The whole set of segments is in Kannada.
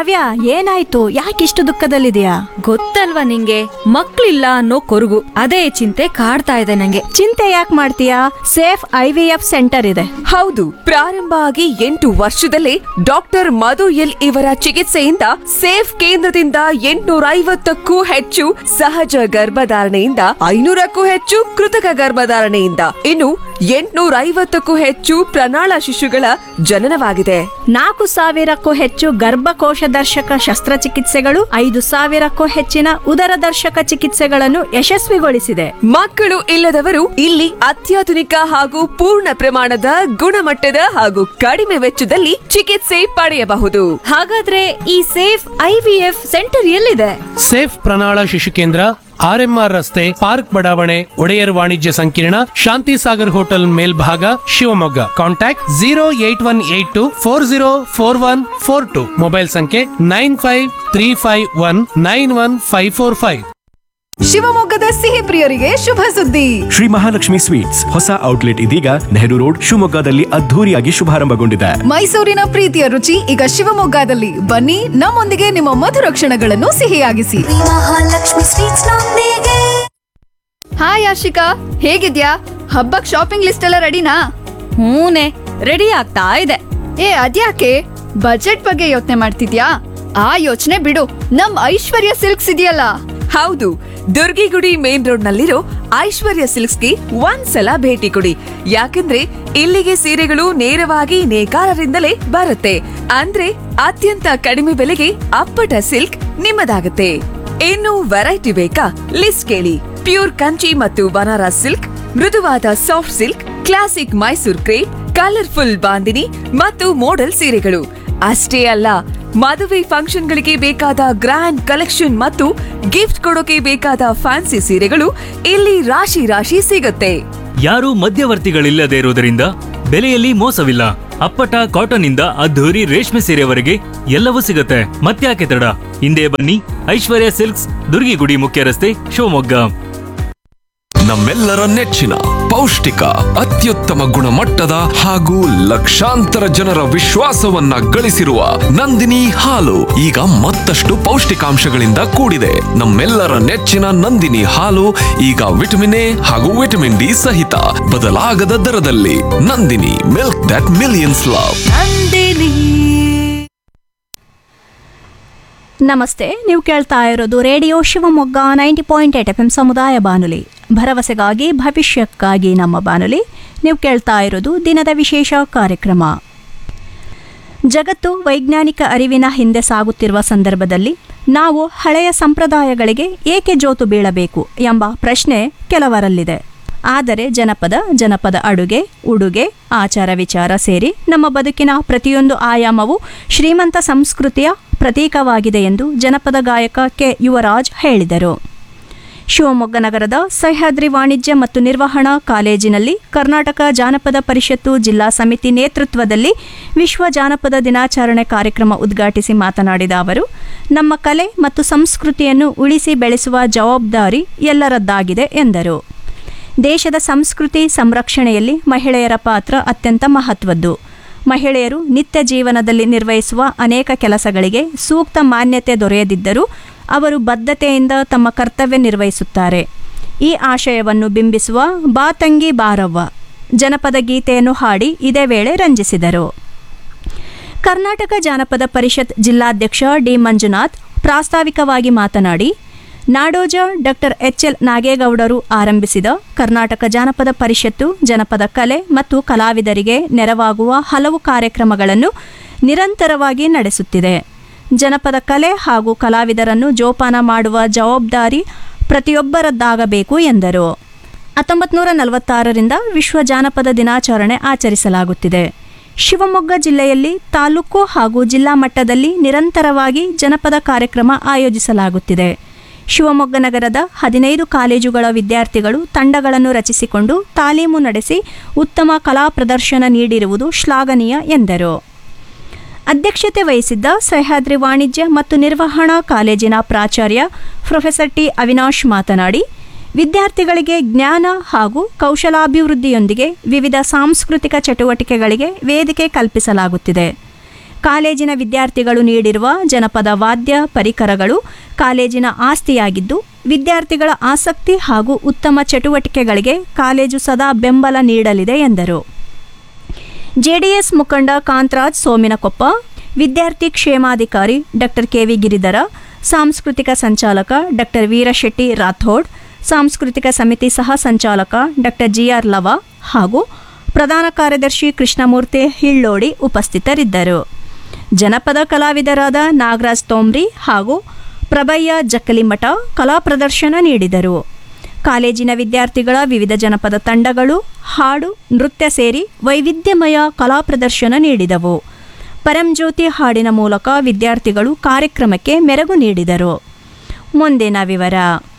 ಕಾವ್ಯ ಏನಾಯ್ತು ಯಾಕಿಷ್ಟು ದುಃಖದಲ್ಲಿದೆಯಾ ಗೊತ್ತಲ್ವಾ ನಿಂಗೆ ಮಕ್ಳಿಲ್ಲ ಅನ್ನೋ ಕೊರಗು ಅದೇ ಚಿಂತೆ ಕಾಡ್ತಾ ಇದೆ ನಂಗೆ ಚಿಂತೆ ಯಾಕೆ ಮಾಡ್ತೀಯಾ safe I V F centre ಇದೆ ಹೌದು ಪ್ರಾರಂಭ ಆಗಿ ಎಂಟು ವರ್ಷದಲ್ಲೇ ಡಾಕ್ಟರ್ ಮಧು ಎಲ್ ಇವರ ಚಿಕಿತ್ಸೆಯಿಂದ ಸೇಫ್ ಕೇಂದ್ರದಿಂದ ಎಂಟುನೂರ ಐವತ್ತಕ್ಕೂ ಹೆಚ್ಚು ಸಹಜ ಗರ್ಭಧಾರಣೆಯಿಂದ ಐನೂರಕ್ಕೂ ಹೆಚ್ಚು ಕೃತಕ ಗರ್ಭಧಾರಣೆಯಿಂದ ಇನ್ನು ಎಂಟುನೂರ ಐವತ್ತಕ್ಕೂ ಹೆಚ್ಚು ಪ್ರಣಾಳ ಶಿಶುಗಳ ಜನನವಾಗಿದೆ ನಾಲ್ಕು ಸಾವಿರಕ್ಕೂ ಹೆಚ್ಚು ಗರ್ಭಕೋಶ ದರ್ಶಕ ಶಸ್ತ್ರಚಿಕಿತ್ಸೆಗಳು ಐದು ಸಾವಿರಕ್ಕೂ ಹೆಚ್ಚಿನ ಉದರ ದರ್ಶಕ ಚಿಕಿತ್ಸೆಗಳನ್ನು ಯಶಸ್ವಿಗೊಳಿಸಿದೆ ಮಕ್ಕಳು ಇಲ್ಲದವರು ಇಲ್ಲಿ ಅತ್ಯಾಧುನಿಕ ಹಾಗೂ ಪೂರ್ಣ ಪ್ರಮಾಣದ ಗುಣಮಟ್ಟದ ಹಾಗೂ ಕಡಿಮೆ ವೆಚ್ಚದಲ್ಲಿ ಚಿಕಿತ್ಸೆ ಪಡೆಯಬಹುದು ಹಾಗಾದ್ರೆ ಈ safe I V F centre ಎಲ್ಲಿದೆ ಸೇಫ್ ಪ್ರಣಾಳ ಶಿಶು ಕೇಂದ್ರ ಆರ್ಎಂಆರ್ ರಸ್ತೆ ಪಾರ್ಕ್ ಬಡಾವಣೆ ಒಡೆಯರ್ ವಾಣಿಜ್ಯ ಸಂಕೀರ್ಣ ಶಾಂತಿ ಸಾಗರ್ ಹೋಟೆಲ್ ಮೇಲ್ಭಾಗ Shivamogga contact zero eight one eight two four zero four one four two mobile ಸಂಖ್ಯೆ nine five three five one nine one five four five ಶಿವಮೊಗ್ಗದ ಸಿಹಿ ಪ್ರಿಯರಿಗೆ ಶುಭ ಸುದ್ದಿ ಶ್ರೀ ಮಹಾಲಕ್ಷ್ಮಿ ಸ್ವೀಟ್ಸ್ ಹೊಸ ಔಟ್ಲೆಟ್ ಇದೀಗ ನೆಹರು ರೋಡ್ ಶಿವಮೊಗ್ಗದಲ್ಲಿ ಅದ್ಧೂರಿಯಾಗಿ ಶುಭಾರಂಭಗೊಂಡಿದೆ ಮೈಸೂರಿನ ಪ್ರೀತಿಯ ರುಚಿ ಈಗ ಶಿವಮೊಗ್ಗದಲ್ಲಿ ಬನ್ನಿ ನಮ್ಮೊಂದಿಗೆ ನಿಮ್ಮ ಮಧುರ ಕ್ಷಣಗಳನ್ನು ಸಿಹಿಯಾಗಿಸಿ ಮಹಾಲಕ್ಷ್ಮಿ ಸ್ವೀಟ್ಸ್ ನೊಂದಿಗೆ ಹಾಯ್ ಆಶಿಕಾ ಹೇಗಿದ್ಯಾ ಹಬ್ಬಕ್ ಶಾಪಿಂಗ್ ಲಿಸ್ಟ್ ಎಲ್ಲ ರೆಡಿನಾ ಹೂನೆ ರೆಡಿ ಆಗ್ತಾ ಇದೆ ಏ ಅದ್ಯಾಕೆ ಬಜೆಟ್ ಬಗ್ಗೆ ಯೋಚನೆ ಮಾಡ್ತಿದ್ಯಾ ಆ ಯೋಚನೆ ಬಿಡು ನಮ್ ಐಶ್ವರ್ಯ ಸಿಲ್ಕ್ಸ್ ಇದೆಯಲ್ಲ ಹೌದು ದುರ್ಗಿಗುಡಿ ಮೇನ್ ರೋಡ್ ನಲ್ಲಿರೋ ಐಶ್ವರ್ಯ ಸಿಲ್ಕ್ಸ್ಗೆ ಒಂದ್ಸಲ ಭೇಟಿ ಕೊಡಿ ಯಾಕಂದ್ರೆ ಇಲ್ಲಿಗೆ ಸೀರೆಗಳು ನೇರವಾಗಿ ನೇಕಾರರಿಂದಲೇ ಬರುತ್ತೆ ಅಂದ್ರೆ ಅತ್ಯಂತ ಕಡಿಮೆ ಬೆಲೆಗೆ ಅಪ್ಪಟ ಸಿಲ್ಕ್ ನಿಮ್ಮದಾಗುತ್ತೆ ಇನ್ನು ವೆರೈಟಿ ಬೇಕಾ ಲಿಸ್ಟ್ ಕೇಳಿ ಪ್ಯೂರ್ ಕಂಚಿ ಮತ್ತು ಬನಾರಸ್ ಸಿಲ್ಕ್ ಮೃದುವಾದ soft silk classic Mysore crepe colourful bandhani ಮತ್ತು ಮೋಡಲ್ ಸೀರೆಗಳು ಅಷ್ಟೇ ಅಲ್ಲ ಮದುವೆ ಫಂಕ್ಷನ್ಗಳಿಗೆ ಬೇಕಾದ ಗ್ರ್ಯಾಂಡ್ ಕಲೆಕ್ಷನ್ ಮತ್ತು ಗಿಫ್ಟ್ ಕೊಡೋಕೆ ಬೇಕಾದ ಫ್ಯಾನ್ಸಿ ಸೀರೆಗಳು ಇಲ್ಲಿ ರಾಶಿ ರಾಶಿ ಸಿಗುತ್ತೆ ಯಾರೂ ಮಧ್ಯವರ್ತಿಗಳಿಲ್ಲದೆ ಇರುವುದರಿಂದ ಬೆಲೆಯಲ್ಲಿ ಮೋಸವಿಲ್ಲ ಅಪ್ಪಟ ಕಾಟನ್ ಇಂದ ಅದ್ಧೂರಿ ರೇಷ್ಮೆ ಸೀರೆವರೆಗೆ ಎಲ್ಲವೂ ಸಿಗುತ್ತೆ ಮತ್ತ್ಯಾಕೆ ತಡ ಹಿಂದೆ ಬನ್ನಿ ಐಶ್ವರ್ಯ ಸಿಲ್ಕ್ಸ್ ದುರ್ಗಿಗುಡಿ ಮುಖ್ಯ ರಸ್ತೆ ಶಿವಮೊಗ್ಗ ನಮ್ಮೆಲ್ಲರ ನೆಚ್ಚಿನ ಪೌಷ್ಟಿಕ ಅತ್ಯುತ್ತಮ ಗುಣಮಟ್ಟದ ಹಾಗೂ ಲಕ್ಷಾಂತರ ಜನರ ವಿಶ್ವಾಸವನ್ನ ಗಳಿಸಿರುವ ನಂದಿನಿ ಹಾಲು ಈಗ ಮತ್ತಷ್ಟು ಪೌಷ್ಟಿಕಾಂಶಗಳಿಂದ ಕೂಡಿದೆ ನಮ್ಮೆಲ್ಲರ ನೆಚ್ಚಿನ ನಂದಿನಿ ಹಾಲು ಈಗ ವಿಟಮಿನ್ ಎ ಹಾಗೂ ವಿಟಮಿನ್ ಡಿ ಸಹಿತ ಬದಲಾಗದ ದರದಲ್ಲಿ Nandini milk that millions love ನಮಸ್ತೆ ನೀವು ಕೇಳ್ತಾ ಇರೋದು radio Shivamogga ninety point eight F M ಸಮುದಾಯ ಬಾನುಲಿ ಭರವಸೆಗಾಗಿ ಭವಿಷ್ಯಕ್ಕಾಗಿ ನಮ್ಮ ಬಾನುಲಿ ನೀವು ಕೇಳ್ತಾ ಇರೋದು ದಿನದ ವಿಶೇಷ ಕಾರ್ಯಕ್ರಮ ಜಗತ್ತು ವೈಜ್ಞಾನಿಕ ಅರಿವಿನ ಹಿಂದೆ ಸಾಗುತ್ತಿರುವ ಸಂದರ್ಭದಲ್ಲಿ ನಾವು ಹಳೆಯ ಸಂಪ್ರದಾಯಗಳಿಗೆ ಏಕೆ ಜೋತು ಬೀಳಬೇಕು ಎಂಬ ಪ್ರಶ್ನೆ ಕೆಲವರಲ್ಲಿದೆ ಆದರೆ ಜನಪದ ಜನಪದ ಅಡುಗೆ ಉಡುಗೆ ಆಚಾರ ವಿಚಾರ ಸೇರಿ ನಮ್ಮ ಬದುಕಿನ ಪ್ರತಿಯೊಂದು ಆಯಾಮವು ಶ್ರೀಮಂತ ಸಂಸ್ಕೃತಿಯ ಪ್ರತೀಕವಾಗಿದೆ ಎಂದು ಜನಪದ ಗಾಯಕ ಕೆ ಯುವರಾಜ್ ಹೇಳಿದರು ಶಿವಮೊಗ್ಗ ನಗರದ ಸಹ್ಯಾದ್ರಿ ವಾಣಿಜ್ಯ ಮತ್ತು ನಿರ್ವಹಣಾ ಕಾಲೇಜಿನಲ್ಲಿ ಕರ್ನಾಟಕ ಜಾನಪದ ಪರಿಷತ್ತು ಜಿಲ್ಲಾ ಸಮಿತಿ ನೇತೃತ್ವದಲ್ಲಿ ವಿಶ್ವ ಜಾನಪದ ದಿನಾಚರಣೆ ಕಾರ್ಯಕ್ರಮ ಉದ್ಘಾಟಿಸಿ ಮಾತನಾಡಿದ ಅವರು ನಮ್ಮ ಕಲೆ ಮತ್ತು ಸಂಸ್ಕೃತಿಯನ್ನು ಉಳಿಸಿ ಬೆಳೆಸುವ ಜವಾಬ್ದಾರಿ ಎಲ್ಲರದ್ದಾಗಿದೆ ಎಂದರು ದೇಶದ ಸಂಸ್ಕೃತಿ ಸಂರಕ್ಷಣೆಯಲ್ಲಿ ಮಹಿಳೆಯರ ಪಾತ್ರ ಅತ್ಯಂತ ಮಹತ್ವದ್ದು ಮಹಿಳೆಯರು ನಿತ್ಯ ಜೀವನದಲ್ಲಿ ನಿರ್ವಹಿಸುವ ಅನೇಕ ಕೆಲಸಗಳಿಗೆ ಸೂಕ್ತ ಮಾನ್ಯತೆ ದೊರೆಯದಿದ್ದರೂ ಅವರು ಬದ್ಧತೆಯಿಂದ ತಮ್ಮ ಕರ್ತವ್ಯ ನಿರ್ವಹಿಸುತ್ತಾರೆ ಈ ಆಶಯವನ್ನು ಬಿಂಬಿಸುವ ಬಾ ತಂಗಿ ಬಾರವ್ವ ಜನಪದ ಗೀತೆಯನ್ನು ಹಾಡಿ ಇದೇ ವೇಳೆ ರಂಜಿಸಿದರು ಕರ್ನಾಟಕ ಜಾನಪದ ಪರಿಷತ್ ಜಿಲ್ಲಾಧ್ಯಕ್ಷ ಡಿ ಮಂಜುನಾಥ್ ಪ್ರಾಸ್ತಾವಿಕವಾಗಿ ಮಾತನಾಡಿ ನಾಡೋಜ ಡಾಕ್ಟರ್ ಎಚ್ ಎಲ್ ನಾಗೇಗೌಡರು ಆರಂಭಿಸಿದ ಕರ್ನಾಟಕ ಜಾನಪದ ಪರಿಷತ್ತು ಜನಪದ ಕಲೆ ಮತ್ತು ಕಲಾವಿದರಿಗೆ ನೆರವಾಗುವ ಹಲವು ಕಾರ್ಯಕ್ರಮಗಳನ್ನು ನಿರಂತರವಾಗಿ ನಡೆಸುತ್ತಿದೆ ಜನಪದ ಕಲೆ ಹಾಗೂ ಕಲಾವಿದರನ್ನು ಜೋಪಾನ ಮಾಡುವ ಜವಾಬ್ದಾರಿ ಪ್ರತಿಯೊಬ್ಬರದ್ದಾಗಬೇಕು ಎಂದರು ಹತ್ತೊಂಬತ್ತು ನೂರ ನಲವತ್ತಾರರಿಂದ ವಿಶ್ವ ಜಾನಪದ ದಿನಾಚರಣೆ ಆಚರಿಸಲಾಗುತ್ತಿದೆ ಶಿವಮೊಗ್ಗ ಜಿಲ್ಲೆಯಲ್ಲಿ ತಾಲೂಕು ಹಾಗೂ ಜಿಲ್ಲಾ ಮಟ್ಟದಲ್ಲಿ ನಿರಂತರವಾಗಿ ಜನಪದ ಕಾರ್ಯಕ್ರಮ ಆಯೋಜಿಸಲಾಗುತ್ತಿದೆ ಶಿವಮೊಗ್ಗ ನಗರದ ಹದಿನೈದು ಕಾಲೇಜುಗಳ ವಿದ್ಯಾರ್ಥಿಗಳು ತಂಡಗಳನ್ನು ರಚಿಸಿಕೊಂಡು ತಾಲೀಮು ನಡೆಸಿ ಉತ್ತಮ ಕಲಾ ಪ್ರದರ್ಶನ ನೀಡಿರುವುದು ಶ್ಲಾಘನೀಯ ಎಂದರು ಅಧ್ಯಕ್ಷತೆ ವಹಿಸಿದ್ದ ಸಹ್ಯಾದ್ರಿ ವಾಣಿಜ್ಯ ಮತ್ತು ನಿರ್ವಹಣಾ ಕಾಲೇಜಿನ ಪ್ರಾಚಾರ್ಯ ಪ್ರೊಫೆಸರ್ ಟಿ ಅವಿನಾಶ್ ಮಾತನಾಡಿ ವಿದ್ಯಾರ್ಥಿಗಳಿಗೆ ಜ್ಞಾನ ಹಾಗೂ ಕೌಶಲಾಭಿವೃದ್ಧಿಯೊಂದಿಗೆ ವಿವಿಧ ಸಾಂಸ್ಕೃತಿಕ ಚಟುವಟಿಕೆಗಳಿಗೆ ವೇದಿಕೆ ಕಲ್ಪಿಸಲಾಗುತ್ತಿದೆ ಕಾಲೇಜಿನ ವಿದ್ಯಾರ್ಥಿಗಳು ನೀಡಿರುವ ಜನಪದ ವಾದ್ಯ ಪರಿಕರಗಳು ಕಾಲೇಜಿನ ಆಸ್ತಿಯಾಗಿದ್ದು ವಿದ್ಯಾರ್ಥಿಗಳ ಆಸಕ್ತಿ ಹಾಗೂ ಉತ್ತಮ ಚಟುವಟಿಕೆಗಳಿಗೆ ಕಾಲೇಜು ಸದಾ ಬೆಂಬಲ ನೀಡಲಿದೆ ಎಂದರು ಜೆಡಿಎಸ್ ಮುಖಂಡ ಕಾಂತರಾಜ್ ಸೋಮಿನಕೊಪ್ಪ ವಿದ್ಯಾರ್ಥಿ ಕ್ಷೇಮಾಧಿಕಾರಿ ಡಾಕ್ಟರ್ ಕೆವಿ ಗಿರಿಧರ ಸಾಂಸ್ಕೃತಿಕ ಸಂಚಾಲಕ ಡಾಕ್ಟರ್ ವೀರಶೆಟ್ಟಿ ರಾಥೋಡ್ ಸಾಂಸ್ಕೃತಿಕ ಸಮಿತಿ ಸಹ ಸಂಚಾಲಕ ಡಾಕ್ಟರ್ ಜಿಆರ್ ಲವ ಹಾಗೂ ಪ್ರಧಾನ ಕಾರ್ಯದರ್ಶಿ ಕೃಷ್ಣಮೂರ್ತಿ ಹಿಳ್ಳೋಡಿ ಉಪಸ್ಥಿತರಿದ್ದರು ಜನಪದ ಕಲಾವಿದರಾದ ನಾಗರಾಜ್ ತೋಮ್ರಿ ಹಾಗೂ ಪ್ರಭಯ್ಯ ಜಕ್ಕಲಿಮಠ ಕಲಾ ಪ್ರದರ್ಶನ ನೀಡಿದರು ಕಾಲೇಜಿನ ವಿದ್ಯಾರ್ಥಿಗಳ ವಿವಿಧ ಜನಪದ ತಂಡಗಳು ಹಾಡು ನೃತ್ಯ ಸೇರಿ ವೈವಿಧ್ಯಮಯ ಕಲಾ ಪ್ರದರ್ಶನ ನೀಡಿದವು ಪರಂಜ್ಯೋತಿ ಹಾಡಿನ ಮೂಲಕ ವಿದ್ಯಾರ್ಥಿಗಳು ಕಾರ್ಯಕ್ರಮಕ್ಕೆ ಮೆರುಗು ನೀಡಿದರು ಮುಂದಿನ ವಿವರ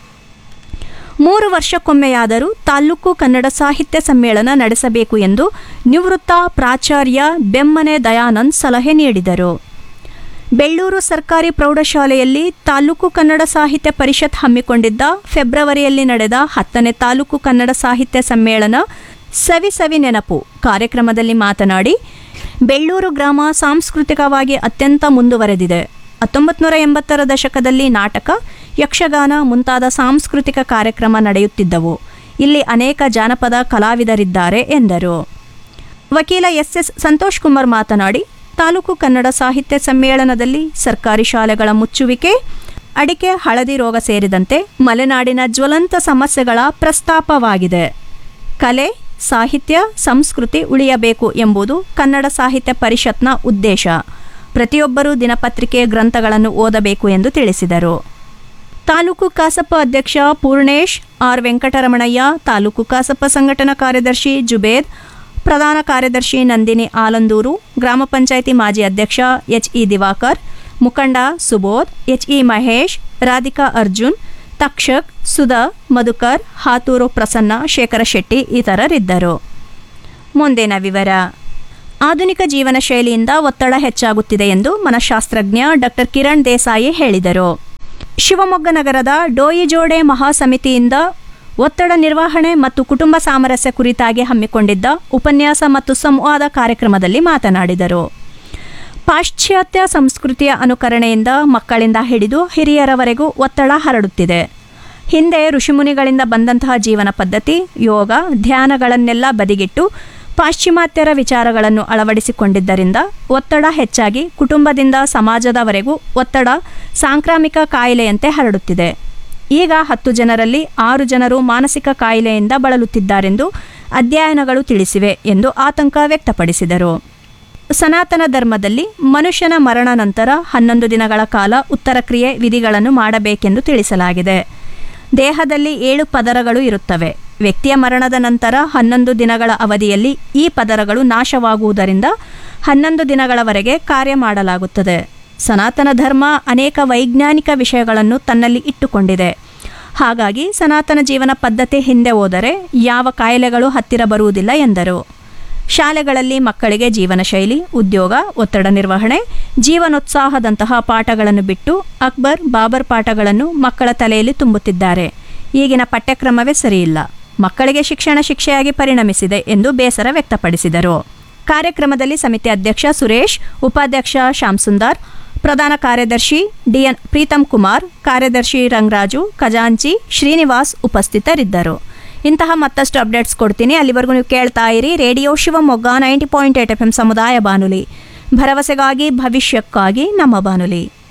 ಮೂರು ವರ್ಷಕ್ಕೊಮ್ಮೆಯಾದರೂ ತಾಲ್ಲೂಕು ಕನ್ನಡ ಸಾಹಿತ್ಯ ಸಮ್ಮೇಳನ ನಡೆಸಬೇಕು ಎಂದು ನಿವೃತ್ತ ಪ್ರಾಚಾರ್ಯ ಬೆಮ್ಮನೆ ದಯಾನಂದ್ ಸಲಹೆ ನೀಡಿದರು ಬೆಳ್ಳೂರು ಸರ್ಕಾರಿ ಪ್ರೌಢಶಾಲೆಯಲ್ಲಿ ತಾಲೂಕು ಕನ್ನಡ ಸಾಹಿತ್ಯ ಪರಿಷತ್ ಹಮ್ಮಿಕೊಂಡಿದ್ದ ಫೆಬ್ರವರಿಯಲ್ಲಿ ನಡೆದ ಹತ್ತನೇ ತಾಲೂಕು ಕನ್ನಡ ಸಾಹಿತ್ಯ ಸಮ್ಮೇಳನ ಸವಿ ಸವಿ ನೆನಪು ಕಾರ್ಯಕ್ರಮದಲ್ಲಿ ಮಾತನಾಡಿ ಬೆಳ್ಳೂರು ಗ್ರಾಮ ಸಾಂಸ್ಕೃತಿಕವಾಗಿ ಅತ್ಯಂತ ಮುಂದುವರೆದಿದೆ ಹತ್ತೊಂಬತ್ತು ನೂರ ಎಂಬತ್ತರ ದಶಕದಲ್ಲಿ ನಾಟಕ ಯಕ್ಷಗಾನ ಮುಂತಾದ ಸಾಂಸ್ಕೃತಿಕ ಕಾರ್ಯಕ್ರಮ ನಡೆಯುತ್ತಿದ್ದವು ಇಲ್ಲಿ ಅನೇಕ ಜಾನಪದ ಕಲಾವಿದರಿದ್ದಾರೆ ಎಂದರು ವಕೀಲ ಎಸ್ ಎಸ್ ಸಂತೋಷ್ ಕುಮಾರ್ ಮಾತನಾಡಿ ತಾಲೂಕು ಕನ್ನಡ ಸಾಹಿತ್ಯ ಸಮ್ಮೇಳನದಲ್ಲಿ ಸರ್ಕಾರಿ ಶಾಲೆಗಳ ಮುಚ್ಚುವಿಕೆ ಅಡಿಕೆ ಹಳದಿ ರೋಗ ಸೇರಿದಂತೆ ಮಲೆನಾಡಿನ ಜ್ವಲಂತ ಸಮಸ್ಯೆಗಳ ಪ್ರಸ್ತಾಪವಾಗಿದೆ ಕಲೆ ಸಾಹಿತ್ಯ ಸಂಸ್ಕೃತಿ ಉಳಿಯಬೇಕು ಎಂಬುದು ಕನ್ನಡ ಸಾಹಿತ್ಯ ಪರಿಷತ್ನ ಉದ್ದೇಶ ಪ್ರತಿಯೊಬ್ಬರೂ ದಿನಪತ್ರಿಕೆ ಗ್ರಂಥಗಳನ್ನು ಓದಬೇಕು ಎಂದು ತಿಳಿಸಿದರು ತಾಲೂಕು ಕಸಪ ಅಧ್ಯಕ್ಷ ಪೂರ್ಣೇಶ್ ಆರ್ ವೆಂಕಟರಮಣಯ್ಯ ತಾಲೂಕು ಕಸಪ ಸಂಘಟನಾ ಕಾರ್ಯದರ್ಶಿ ಜುಬೇದ್ ಪ್ರಧಾನ ಕಾರ್ಯದರ್ಶಿ ನಂದಿನಿ ಆಲಂದೂರು ಗ್ರಾಮ ಪಂಚಾಯಿತಿ ಮಾಜಿ ಅಧ್ಯಕ್ಷ ಎಚ್ ಇ ದಿವಾಕರ್ ಮುಖಂಡ ಸುಬೋಧ್ ಎಚ್ ಇ ಮಹೇಶ್ ರಾಧಿಕಾ ಅರ್ಜುನ್ ತಕ್ಷಕ್ ಸುಧಾ ಮಧುಕರ್ ಹಾತೂರು ಪ್ರಸನ್ನ ಶೇಖರ ಶೆಟ್ಟಿ ಇತರರಿದ್ದರು ಮುಂದಿನ ವಿವರ ಆಧುನಿಕ ಜೀವನ ಶೈಲಿಯಿಂದ ಒತ್ತಡ ಹೆಚ್ಚಾಗುತ್ತಿದೆ ಎಂದು ಮನಃಶಾಸ್ತ್ರಜ್ಞ ಡಾಕ್ಟರ್ ಕಿರಣ್ ದೇಸಾಯಿ ಹೇಳಿದರು ಶಿವಮೊಗ್ಗ ನಗರದ ಡೋಯಿಜೋಡೆ ಮಹಾಸಮಿತಿಯಿಂದ ಒತ್ತಡ ನಿರ್ವಹಣೆ ಮತ್ತು ಕುಟುಂಬ ಸಾಮರಸ್ಯ ಕುರಿತಾಗಿ ಹಮ್ಮಿಕೊಂಡಿದ್ದ ಉಪನ್ಯಾಸ ಮತ್ತು ಸಂವಾದ ಕಾರ್ಯಕ್ರಮದಲ್ಲಿ ಮಾತನಾಡಿದರು ಪಾಶ್ಚಾತ್ಯ ಸಂಸ್ಕೃತಿಯ ಅನುಕರಣೆಯಿಂದ ಮಕ್ಕಳಿಂದ ಹಿಡಿದು ಹಿರಿಯರವರೆಗೂ ಒತ್ತಡ ಹರಡುತ್ತಿದೆ ಹಿಂದೆ ಋಷಿಮುನಿಗಳಿಂದ ಬಂದಂತಹ ಜೀವನ ಪದ್ಧತಿ ಯೋಗ ಧ್ಯಾನಗಳನ್ನೆಲ್ಲ ಬದಿಗಿಟ್ಟು ಪಾಶ್ಚಿಮಾತ್ಯರ ವಿಚಾರಗಳನ್ನು ಅಳವಡಿಸಿಕೊಂಡಿದ್ದರಿಂದ ಒತ್ತಡ ಹೆಚ್ಚಾಗಿ ಕುಟುಂಬದಿಂದ ಸಮಾಜದವರೆಗೂ ಒತ್ತಡ ಸಾಂಕ್ರಾಮಿಕ ಕಾಯಿಲೆಯಂತೆ ಹರಡುತ್ತಿದೆ ಈಗ ಹತ್ತು ಜನರಲ್ಲಿ ಆರು ಜನರು ಮಾನಸಿಕ ಕಾಯಿಲೆಯಿಂದ ಬಳಲುತ್ತಿದ್ದಾರೆಂದು ಅಧ್ಯಯನಗಳು ತಿಳಿಸಿವೆ ಎಂದು ಆತಂಕ ವ್ಯಕ್ತಪಡಿಸಿದರು ಸನಾತನ ಧರ್ಮದಲ್ಲಿ ಮನುಷ್ಯನ ಮರಣ ನಂತರ ಹನ್ನೊಂದು ದಿನಗಳ ಕಾಲ ಉತ್ತರ ಕ್ರಿಯೆ ವಿಧಿಗಳನ್ನು ಮಾಡಬೇಕೆಂದು ತಿಳಿಸಲಾಗಿದೆ ದೇಹದಲ್ಲಿ ಏಳು ಪದರಗಳು ಇರುತ್ತವೆ ವ್ಯಕ್ತಿಯ ಮರಣದ ನಂತರ ಹನ್ನೊಂದು ದಿನಗಳ ಅವಧಿಯಲ್ಲಿ ಈ ಪದರಗಳು ನಾಶವಾಗುವುದರಿಂದ ಹನ್ನೊಂದು ದಿನಗಳವರೆಗೆ ಕಾರ್ಯ ಮಾಡಲಾಗುತ್ತದೆ ಸನಾತನ ಧರ್ಮ ಅನೇಕ ವೈಜ್ಞಾನಿಕ ವಿಷಯಗಳನ್ನು ತನ್ನಲ್ಲಿ ಇಟ್ಟುಕೊಂಡಿದೆ ಹಾಗಾಗಿ ಸನಾತನ ಜೀವನ ಪದ್ಧತಿ ಹಿಂದೆ ಹೋದರೆ ಯಾವ ಕಾಯಿಲೆಗಳು ಹತ್ತಿರ ಬರುವುದಿಲ್ಲ ಎಂದರು ಶಾಲೆಗಳಲ್ಲಿ ಮಕ್ಕಳಿಗೆ ಜೀವನ ಶೈಲಿ ಉದ್ಯೋಗ ಒತ್ತಡ ನಿರ್ವಹಣೆ ಜೀವನೋತ್ಸಾಹದಂತಹ ಪಾಠಗಳನ್ನು ಬಿಟ್ಟು ಅಕ್ಬರ್ ಬಾಬರ್ ಪಾಠಗಳನ್ನು ಮಕ್ಕಳ ತಲೆಯಲ್ಲಿ ತುಂಬುತ್ತಿದ್ದಾರೆ ಈಗಿನ ಪಠ್ಯಕ್ರಮವೇ ಸರಿಯಿಲ್ಲ ಮಕ್ಕಳಿಗೆ ಶಿಕ್ಷಣ ಶಿಕ್ಷೆಯಾಗಿ ಪರಿಣಮಿಸಿದೆ ಎಂದು ಬೇಸರ ವ್ಯಕ್ತಪಡಿಸಿದರು ಕಾರ್ಯಕ್ರಮದಲ್ಲಿ ಸಮಿತಿ ಅಧ್ಯಕ್ಷ ಸುರೇಶ್ ಉಪಾಧ್ಯಕ್ಷ ಶ್ಯಾಮ್ ಸುಂದರ್ ಪ್ರಧಾನ ಕಾರ್ಯದರ್ಶಿ ಡಿಎನ್ ಪ್ರೀತಮ್ ಕುಮಾರ್ ಕಾರ್ಯದರ್ಶಿ ರಂಗರಾಜು ಖಜಾಂಚಿ ಶ್ರೀನಿವಾಸ್ ಉಪಸ್ಥಿತರಿದ್ದರು ಇಂತಹ ಮತ್ತಷ್ಟು ಅಪ್ಡೇಟ್ಸ್ ಕೊಡ್ತೀನಿ ಅಲ್ಲಿವರೆಗೂ ನೀವು ಕೇಳ್ತಾ ಇರಿ radio Shivamogga ninety point eight F M ಸಮುದಾಯ ಬಾನುಲಿ ಭರವಸೆಗಾಗಿ ಭವಿಷ್ಯಕ್ಕಾಗಿ ನಮ್ಮ ಬಾನುಲಿ